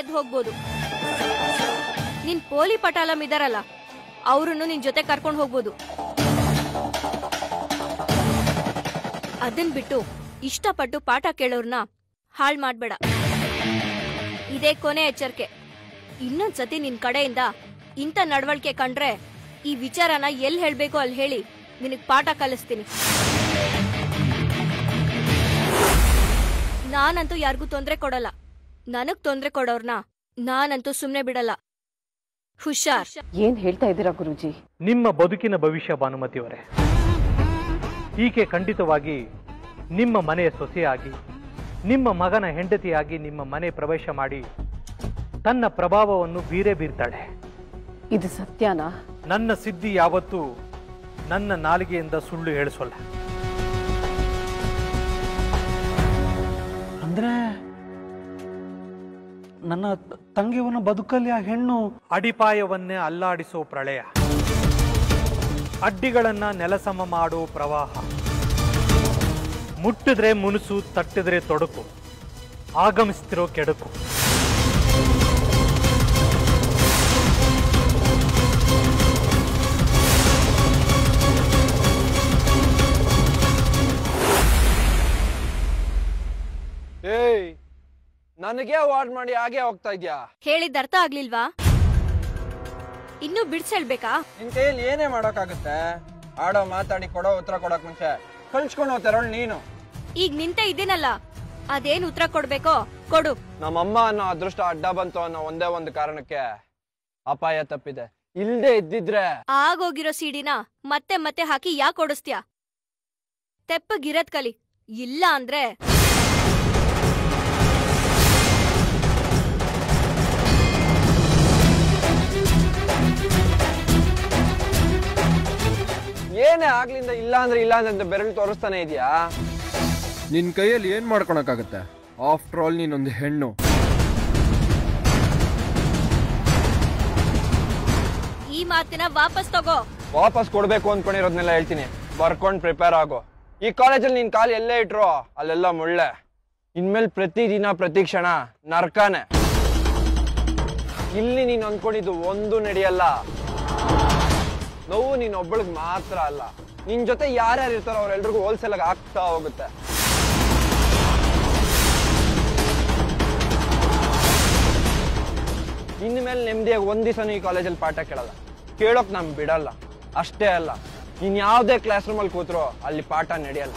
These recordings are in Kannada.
ಎದ್ದು ಹೋಗ್ಬೋದು ನಿನ್ ಪೋಲಿ ಪಟಾಲಂ ಇದಾರಲ್ಲ ಅವ್ರನ್ನು ನಿನ್ ಜೊತೆ ಕರ್ಕೊಂಡು ಹೋಗ್ಬೋದು ಅದನ್ ಬಿಟ್ಟು ಇಷ್ಟಪಟ್ಟು ಪಾಠ ಕೇಳೋರ್ನ ಹಾಳ್ ಮಾಡ್ಬೇಡ ಇದೇ ಕೊನೆ ಎಚ್ಚರಿಕೆ ಇನ್ನೊಂದ್ಸತಿ ನಿನ್ ಕಡೆಯಿಂದ ಇಂಥ ನಡವಳಿಕೆ ಕಂಡ್ರೆ ಈ ವಿಚಾರನ ಎಲ್ಲಿ ಹೇಳ್ಬೇಕು ಅಲ್ಲಿ ಹೇಳಿ ನಿನಗ್ ಪಾಠ ಕಲಿಸ್ತೀನಿ ನಾನಂತೂ ಯಾರಿಗೂ ತೊಂದ್ರೆ ಕೊಡಲ್ಲ ನನಗ್ ತೊಂದ್ರೆ ಕೊಡೋರ್ನ ನಾನಂತೂ ಸುಮ್ನೆ ಬಿಡಲ್ಲ ಹುಷಾರ್ ಏನ್ ಹೇಳ್ತಾ ಇದ್ದೀರಾ ಗುರುಜಿ ನಿಮ್ಮ ಬದುಕಿನ ಭವಿಷ್ಯ ಭಾನುಮತಿಯವರೇ ಈಕೆ ಖಂಡಿತವಾಗಿ ನಿಮ್ಮ ಮನೆಯ ಸೊಸೆಯಾಗಿ ನಿಮ್ಮ ಮಗನ ಹೆಂಡತಿಯಾಗಿ ನಿಮ್ಮ ಮನೆ ಪ್ರವೇಶ ಮಾಡಿ ತನ್ನ ಪ್ರಭಾವವನ್ನು ಬೀರೇ ಬೀರ್ತಾಳೆ ಇದು ಸತ್ಯನಾ ನನ್ನ ಸಿದ್ಧಿ ಯಾವತ್ತೂ ನನ್ನ ನಾಲಿಗೆಯಿಂದ ಸುಳ್ಳು ಹೇಳಿಸೋಲ್ಲ ಅಂದ್ರೆ ನನ್ನ ತಂಗಿಯವನ ಬದುಕಲ್ಲಿ ಆ ಹೆಣ್ಣು ಅಡಿಪಾಯವನ್ನೇ ಅಲ್ಲಾಡಿಸೋ ಪ್ರಳಯ ಅಡ್ಡಿಗಳನ್ನ ನೆಲಸಮ ಮಾಡೋ ಪ್ರವಾಹ ಮುಟ್ಟಿದ್ರೆ ಮುನುಸು ತಟ್ಟಿದ್ರೆ ತೊಡಕು ಆಗಮಿಸ್ತಿರೋ ಕೆಡಕು ಏಯ್ ನನಗೆ ಅವಾರ್ಡ್ ಮಾಡಿ ಹಾಗೆ ಹೋಗ್ತಾ ಇದ್ಯಾ ಹೇಳಿದ ಅರ್ಥ ಆಗ್ಲಿಲ್ವಾ ಇನ್ನೂ ಬಿಡ್ಸ್ ಹೇಳ್ಬೇಕಾ ನಿನ್ ಕೈಯಲ್ಲಿ ಏನೇ ಮಾಡೋಕ್ಕಾಗುತ್ತೆ ಆಡೋ ಮಾತಾಡಿ ಕೊಡೋ ಉತ್ತರ ಕೊಡೋಕ್ ಮುಂಚೆ ಕಳ್ಸ್ಕೊಂಡು ಹೋಗ್ತಾರಳ್ ನೀನು ಈಗ ನಿಂತೆ ಇದ್ದೀನಲ್ಲ ಅದೇನ್ ಉತ್ತರ ಕೊಡ್ಬೇಕೋ ಕೊಡು ನಮ್ಮಮ್ಮ ಅನ್ನೋ ಅದೃಷ್ಟ ಅಡ್ಡ ಬಂತು ಅನ್ನೋ ಒಂದೇ ಒಂದು ಕಾರಣಕ್ಕೆ ಅಪಾಯ ತಪ್ಪಿದೆ ಇಲ್ದೇ ಇದ್ದಿದ್ರೆ ಆಗೋಗಿರೋ ಸಿಡಿನ ಮತ್ತೆ ಮತ್ತೆ ಹಾಕಿ ಯಾಕೆ ಓಡಿಸ್ತ್ಯಾ ತೆಪ್ಪಗಿರದ್ ಕಲಿ ಇಲ್ಲ ಅಂದ್ರೆ ಏನೇ ಆಗ್ಲಿಂದ ಇಲ್ಲ ಅಂದ್ರೆ ಇಲ್ಲ ಅಂದ್ರೆ ಬೆರಳು ತೋರಿಸ್ತಾನೆ ಇದೆಯಾ ನಿನ್ ಕೈಯಲ್ಲಿ ಏನ್ ಮಾಡ್ಕೊಳಕ್ಕಾಗತ್ತೆ ಆಫ್ಟರ್ ಆಲ್ ನೀನೊಂದು ಹೆಣ್ಣು ಈ ಮಾತಿನ ವಾಪಸ್ ತಗೋ ವಾಪಸ್ ಕೊಡ್ಬೇಕು ಅನ್ಕೊಂಡಿರೋದ್ನೆಲ್ಲ ಹೇಳ್ತೀನಿ ಬರ್ಕೊಂಡ್ ಪ್ರಿಪೇರ್ ಆಗೋ ಈ ಕಾಲೇಜಲ್ಲಿ ನಿನ್ ಕಾಲು ಎಲ್ಲೇ ಇಟ್ರು ಅಲ್ಲೆಲ್ಲ ಮುಳ್ಳೆ ಇನ್ಮೇಲೆ ಪ್ರತಿ ದಿನ ಪ್ರತಿ ಕ್ಷಣ ನರ್ಕಾನೆ ಇಲ್ಲಿ ನೀನ್ ಅನ್ಕೊಂಡಿದ್ದು ಒಂದು ನಡೆಯಲ್ಲ ನೋವು ನೀನ್ ಒಬ್ಬಳಿಗೆ ಮಾತ್ರ ಅಲ್ಲ ನಿನ್ ಜೊತೆ ಯಾರ್ಯಾರು ಇರ್ತಾರೋ ಅವ್ರೆಲ್ರಿಗೂ ಹೋಲ್ಸೇಲ್ ಆಗಿ ಆಗ್ತಾ ಹೋಗುತ್ತೆ ಇನ್ಮೇಲೆ ನೆಮ್ಮದಿಯಾಗಿ ಒಂದ್ ದಿವಸನೂ ಈ ಕಾಲೇಜಲ್ಲಿ ಪಾಠ ಕೇಳಲ್ಲ ಕೇಳೋಕ್ ನಮ್ ಬಿಡಲ್ಲ ಅಷ್ಟೇ ಅಲ್ಲ ನೀನ್ ಯಾವ್ದೇ ಕ್ಲಾಸ್ ರೂಮಲ್ಲಿ ಕೂತ್ರು ಅಲ್ಲಿ ಪಾಠ ನಡೆಯಲ್ಲ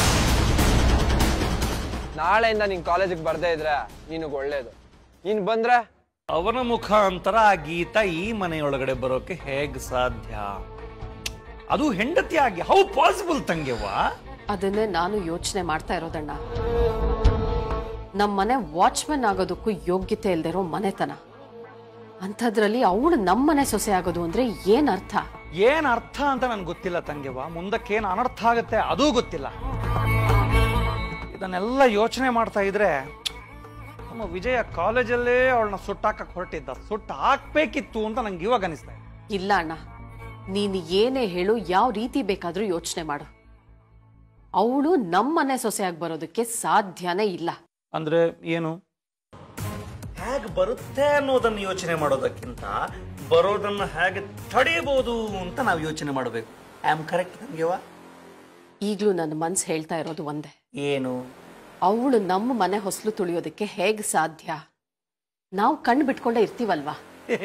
ನಾಳೆಯಿಂದ ನೀನ್ ಕಾಲೇಜಿಗೆ ಬರ್ದೇ ಇದ್ರೆ ನಿನಗ್ ಒಳ್ಳೇದು ನೀನ್ ಬಂದ್ರೆ ಅವನ ಮುಖಾಂತರ ಆ ಗೀತ ಈ ಮನೆಯೊಳಗಡೆ ಬರೋಕೆ ಹೇಗ್ ಸಾಧ್ಯ ಅದು ಹೆಂಡತಿಯಾಗಿ ಹೌ ಪಾಸಿಬಲ್ ತಂಗೆವಾ ಅದನ್ನೇ ನಾನು ಯೋಚನೆ ಮಾಡ್ತಾ ಇರೋದಣ್ಣ ನಮ್ಮನೆ ವಾಚ್ಮನ್ ಆಗೋದಕ್ಕೂ ಯೋಗ್ಯತೆ ಇಲ್ದಿರೋ ಮನೆತನ ಅಂಥದ್ರಲ್ಲಿ ಅವಳು ನಮ್ಮನೆ ಸೊಸೆ ಆಗೋದು ಅಂದ್ರೆ ಏನ್ ಅರ್ಥ ಏನ್ ಅರ್ಥ ಅಂತ ನನ್ಗೆ ಗೊತ್ತಿಲ್ಲ ತಂಗೆವ ಮುಂದಕ್ಕೆ ಏನ್ ಅನರ್ಥ ಆಗತ್ತೆ ಅದೂ ಗೊತ್ತಿಲ್ಲ ಇದನ್ನೆಲ್ಲ ಯೋಚನೆ ಮಾಡ್ತಾ ಇದ್ರೆ ನಮ್ಮ ವಿಜಯ ಕಾಲೇಜಲ್ಲೇ ಅವಳನ್ನ ಸುಟ್ಟಾಕಕ್ ಹೊರಟಿದ್ದ ಸುಟ್ಟು ಹಾಕ್ಬೇಕಿತ್ತು ಅಂತ ನಂಗೆ ಇವಾಗ ಅನಿಸ್ತಾ ಇದೆ ಇಲ್ಲ ಅಣ್ಣ ನೀನು ಏನೇ ಹೇಳು ಯಾವ ರೀತಿ ಬೇಕಾದ್ರೂ ಯೋಚನೆ ಮಾಡು ಅವಳು ನಮ್ಮನೆ ಸೊಸೆಯಾಗಿ ಬರೋದಕ್ಕೆ ಸಾಧ್ಯನೇ ಇಲ್ಲ ಅಂದ್ರೆ ಏನು ಹೇಗೆ ಬರುತ್ತೆ ಅನ್ನೋದನ್ನ ಯೋಚನೆ ಮಾಡೋದಕ್ಕಿಂತ ಬರೋದನ್ನ ಹೇಗೆ ತಡೆಯಬಹುದು ಅಂತ ನಾವು ಯೋಚನೆ ಮಾಡಬೇಕು ಐ ಆಮ್ ಕರೆಕ್ಟ್ ತಂಗೆವಾ ಈಗ್ಲೂ ನನ್ನ ಮನ್ಸು ಹೇಳ್ತಾ ಇರೋದು ಒಂದೇ ಏನು ಅವಳು ನಮ್ಮ ಮನೆ ಹೊಸಲು ತುಳಿಯೋದಕ್ಕೆ ಹೇಗ್ ಸಾಧ್ಯ ನಾವು ಕಣ್ಣು ಬಿಟ್ಕೊಂಡೇ ಇರ್ತೀವಲ್ವಾ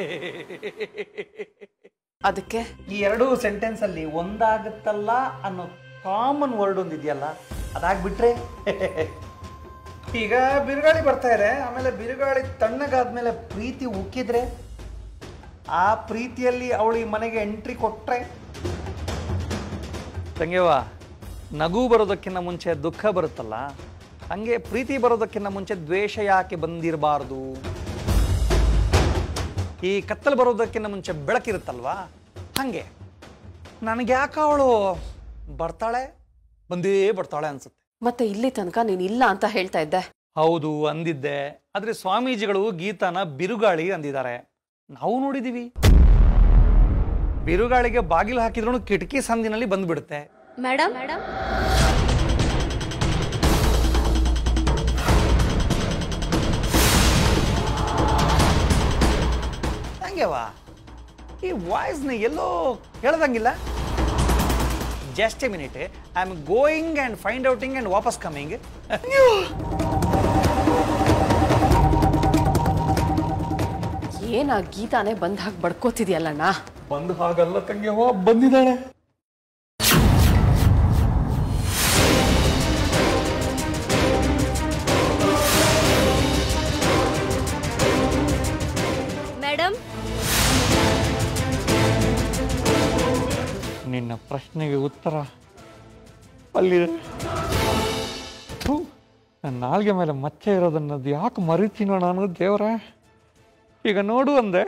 ಅದಕ್ಕೆ ಈ ಎರಡೂ ಸೆಂಟೆನ್ಸ್ ಅಲ್ಲಿ ಒಂದಾಗುತ್ತಲ್ಲ ಅನ್ನೋ ಕಾಮನ್ ವರ್ಡ್ ಒಂದು ಇದೆಯಲ್ಲ ಅದಾಗ್ಬಿಟ್ರೆ ಈಗ ಬಿರುಗಾಳಿ ಬರ್ತಾ ಇದೆ ಆಮೇಲೆ ಬಿರುಗಾಳಿ ತಣ್ಣಗಾದ್ಮೇಲೆ ಪ್ರೀತಿ ಉಕ್ಕಿದ್ರೆ ಆ ಪ್ರೀತಿಯಲ್ಲಿ ಅವಳು ಈ ಮನೆಗೆ ಎಂಟ್ರಿ ಕೊಟ್ರೆ ತಂಗೆವ ನಗು ಬರೋದಕ್ಕಿಂತ ಮುಂಚೆ ದುಃಖ ಬರುತ್ತಲ್ಲ ಹಂಗೆ ಪ್ರೀತಿ ಬರೋದಕ್ಕಿಂತ ಮುಂಚೆ ದ್ವೇಷ ಯಾಕೆ ಬಂದಿರಬಾರ್ದು ಈ ಕತ್ತಲು ಬರೋದಕ್ಕಿಂತ ಮುಂಚೆ ಬೆಳಕಿರುತ್ತಲ್ವಾ ಹಂಗೆ ನನಗೆ ಯಾಕೆ ಅವಳು ಬರ್ತಾಳೆ ಬಂದೇ ಬರ್ತಾಳೆ ಅನ್ಸುತ್ತೆ ಮತ್ತೆ ಇಲ್ಲಿ ತನಕ ನೀನ್ ಇಲ್ಲ ಅಂತ ಹೇಳ್ತಾ ಇದ್ದೆ ಹೌದು ಅಂದಿದ್ದೆ ಆದ್ರೆ ಸ್ವಾಮೀಜಿಗಳು ಗೀತಾನ ಬಿರುಗಾಳಿ ಅಂದಿದ್ದಾರೆ ನಾವು ನೋಡಿದೀವಿ ಬಿರುಗಾಳಿಗೆ ಬಾಗಿಲು ಹಾಕಿದ್ರು ಕಿಟಕಿ ಸಂದಿನಲ್ಲಿ ಬಂದ್ಬಿಡುತ್ತೆ ಮೇಡಮ್ ತಂಗ್ಯವಾ ಈ ವಾಯ್ಸ್ನ ಎಲ್ಲೋ ಕೇಳ್ದಂಗಿಲ್ಲ just a minute I am going and find outing and ವಾಪಸ್ ಕಮಿಂಗ್ ಏನ ಗೀತಾನೇ ಬಂದ್ ಹಾಕಿ ಬಡ್ಕೋತಿದ್ಯಲ್ಲಣ್ಣ ಬಂದು ಹಾಗಲ್ಲ ತಂಗ್ಯವ ಬಂದಿದ್ದಾಳೆ ಮೇಡಮ್ ನಿನ್ನ ಪ್ರಶ್ನೆಗೆ ಉತ್ತರ ಅಲ್ಲಿದೆ ಥು, ನನ್ನ ನಾಲ್ಗೆ ಮೇಲೆ ಮಚ್ಚೆ ಇರೋದನ್ನದು ಯಾಕೆ ಮರಿತೀನೋ ನಾನು ದೇವರೇ ಈಗ ನೋಡು ಅಂದೆ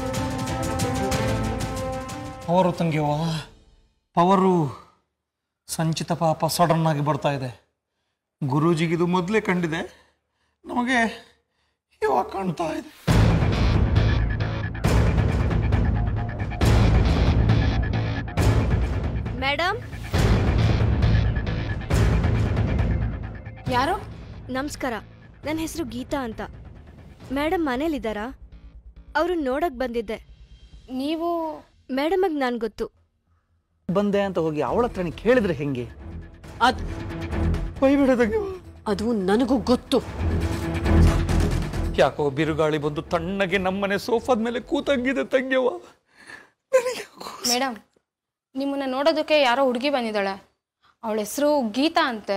ಅವರು ತಂಗಿಯವ್ವ ಪವರು ಸಂಚಿತ ಪಾಪ ಸಡನ್ ಆಗಿ ಬರ್ತಾ ಇದೆ ಗುರೂಜಿಗಿದು ಮೊದಲೇ ಕಂಡಿದೆ ನಮಗೆ ಇವಾಗ ಕಾಣ್ತಾ ಇದೆ ಮೇಡಮ್ ಯಾರು ನಮಸ್ಕಾರ ನನ್ನ ಹೆಸರು ಗೀತಾ ಅಂತ ಮೇಡಮ್ ಮನೇಲಿದ್ದಾರಾ ಅವರು ನೋಡಕ್ ಬಂದಿದ್ದೆ ನೀವು ಮೇಡಮಗೆ ನಾನು ಗೊತ್ತು ಬಂದೆ ಅಂತ ಹೋಗಿ ಅವಳ ಹತ್ರನೇ ಕೇಳಿದ್ರೆ ಹೆಂಗೆ ಅದ್ ಬೈಬೇಡ ತಂಗಿಯವ್ವ ಅದು ನನಗೂ ಗೊತ್ತು ಯಾಕೋ ಬಿರುಗಾಳಿ ಬಂದು ತಣ್ಣಗೆ ನಮ್ಮನೆ ಸೋಫಾದ ಮೇಲೆ ಕೂತಂಗಿದೆ ತಂಗ್ಯವ್ವ ಮೇಡಮ್ ನಿಮ್ಮನ್ನ ನೋಡೋದಕ್ಕೆ ಯಾರೋ ಹುಡುಗಿ ಬಂದಿದ್ದಾಳೆ ಅವಳ ಹೆಸರು ಗೀತಾ ಅಂತೆ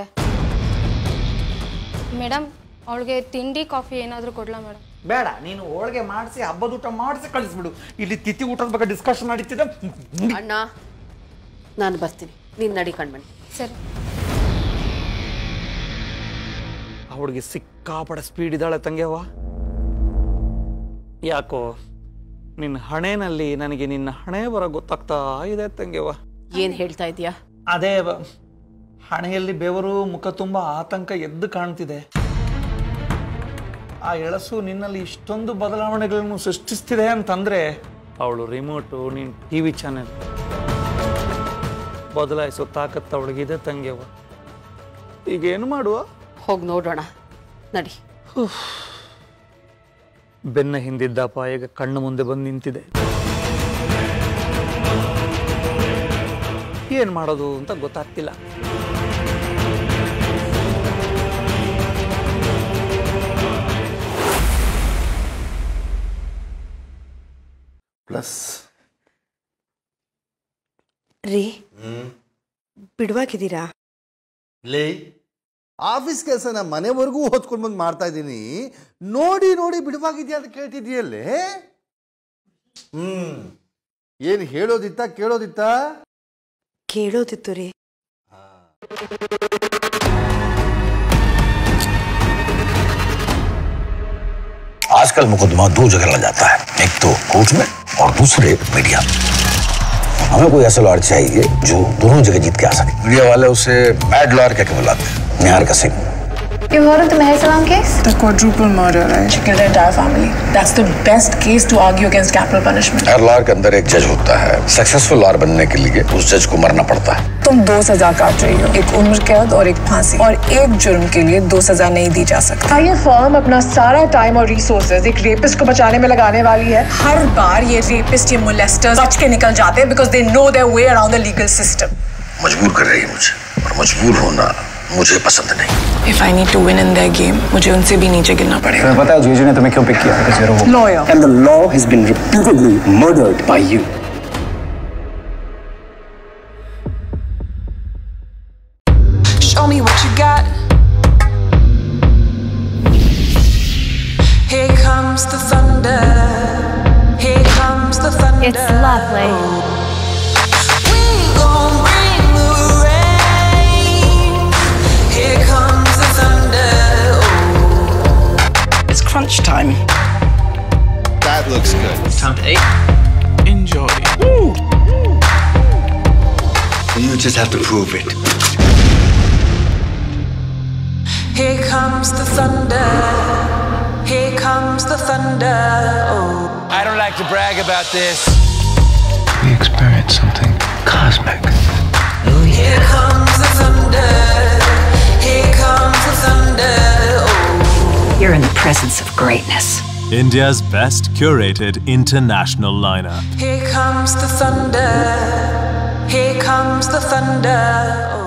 ಮೇಡಮ್ ಅವಳಿಗೆ ತಿಂಡಿ ಕಾಫಿ ಏನಾದರೂ ಕೊಡ್ಲಾ ಮೇಡಮ್ ಬೇಡ ನೀನು ಹೋಳಿಗೆ ಮಾಡಿಸಿ ಹಬ್ಬದ ಊಟ ಮಾಡಿಸಿ ಕಳಿಸ್ಬಿಡು ಇಲ್ಲಿ ತಿಥಿ ಊಟದ ಬಗ್ಗೆ ಡಿಸ್ಕಷನ್ ನಡೀತಿದೆ ಅಣ್ಣ ನಾನು ಬರ್ತೀನಿ ನೀನ್ ನಡಿ ಕಣ್ಮಣಿ ಸರಿ ಅವಳಿಗೆ ಸಿಕ್ಕಾಪಡೆ ಸ್ಪೀಡ್ ಇದ್ದಾಳೆ ತಂಗ್ಯವ್ವ ಯಾಕೋ ನಿನ್ನ ಹಣೆನಲ್ಲಿ ನನಗೆ ನಿನ್ನ ಹಣೆ ಬರ ಗೊತ್ತಾಗ್ತಾ ಇದೆ ತಂಗ್ಯವ್ವ ಏನ್ ಹೇಳ್ತಾ ಇದೀಯಾ ಅದೇ ಬ- ಹಣೆಯಲ್ಲಿ ಬೆವರು ಮುಖ ತುಂಬ ಆತಂಕ ಎದ್ದು ಕಾಣ್ತಿದೆ ಆ ಎಳಸು ನಿನ್ನಲ್ಲಿ ಇಷ್ಟೊಂದು ಬದಲಾವಣೆಗಳನ್ನು ಸೃಷ್ಟಿಸ್ತಿದೆ ಅಂತಂದ್ರೆ ಅವಳು ರಿಮೋಟು ನಿನ್ನ ಟಿ ವಿ ಚಾನೆಲ್ ಬದಲಾಯಿಸೋ ತಾಕತ್ತು ಅವಳಿಗಿದೆ ತಂಗ್ಯವ್ವ ಈಗ ಏನು ಮಾಡುವ ಹೋಗ್ ನೋಡೋಣ ನಡಿ ಬೆನ್ನ ಹಿಂದಿದ್ದ ಅಪಾಯ ಕಣ್ಣು ಮುಂದೆ ಬಂದು ನಿಂತಿದೆ ಏನು ಮಾಡೋದು ಅಂತ ಗೊತ್ತಾಗ್ತಿಲ್ಲ ಪ್ಲಸ್ ರೀ ಬಿಡುವಾಗಿದ್ದೀರಾ ಲೇ ಆಫೀಸ್ ಕೆಲಸನ ಮನೆವರೆಗೂ ಹೊತ್ಕೊಂಡು ಬಂದು ಮಾಡ್ತಾ ಇದ್ದೀನಿ ನೋಡಿ ನೋಡಿ ಬಿಡುವಾಗಿದ್ಯಾ ಅಂತ ಕೇಳ್ತಿದ್ಯಲ್ಲೇ ಹ್ಮ್ ಏನು ಹೇಳೋದಿತ್ತ ಕೇಳೋದಿತ್ತ ಕೇಳೋದಿತ್ತು ರೀ आजकल मुकदमा दो जगह लड़ जाता है एक तो कोर्ट में और दूसरे मीडिया हमें कोई ऐसा लॉयर चाहिए जो दोनों जगह जीत के आ सके मीडिया वाले उसे बैड लॉयर कह के बुलाते हैं निहार का Singh You heard of the Meher Salam case? The quadruple murder, right? She killed her entire family. That's the best case to argue against capital punishment. हर लॉयर के अंदर एक जज होता है सक्सेसफुल लॉयर बनने के लिए उस जज को मरना पड़ता है तुम दो सजा काट रही हो एक उम्र कैद और एक फांसी और एक जुर्म के लिए दो सजा नहीं दी जा सकती हाँ, ये फर्म अपना सारा टाइम और रिसोर्सेज एक रेपिस्ट को बचाने में लगाने वाली है हर बार ये रेपिस्ट ये मोलेस्टर्स बच के निकल जाते हैं because they know their way around the legal system मजबूर कर रही है मुझे और मजबूर होना मुझे पसंद नहीं if I need to win in their game मुझे उनसे भी नीचे गिरना पड़ेगा तुम्हें पता है जीजू ने तुम्हें क्यों पिक किया because you're a woman. Lawyer. And the law has been repeatedly murdered by you. Show me what you got. Here comes the thunder. Here comes the thunder. It's lovely. We gon' bring the rain. Here comes the thunder. It's crunch time. That looks good. Time to eat. Enjoy. You just have to prove it Here comes the thunder. Here comes the thunder. Oh. I don't like to brag about this. We experienced something cosmic. Here comes the thunder. Here comes the thunder. Oh. You're in the presence of greatness. India's best curated international lineup. Here comes the thunder. Here comes the thunder.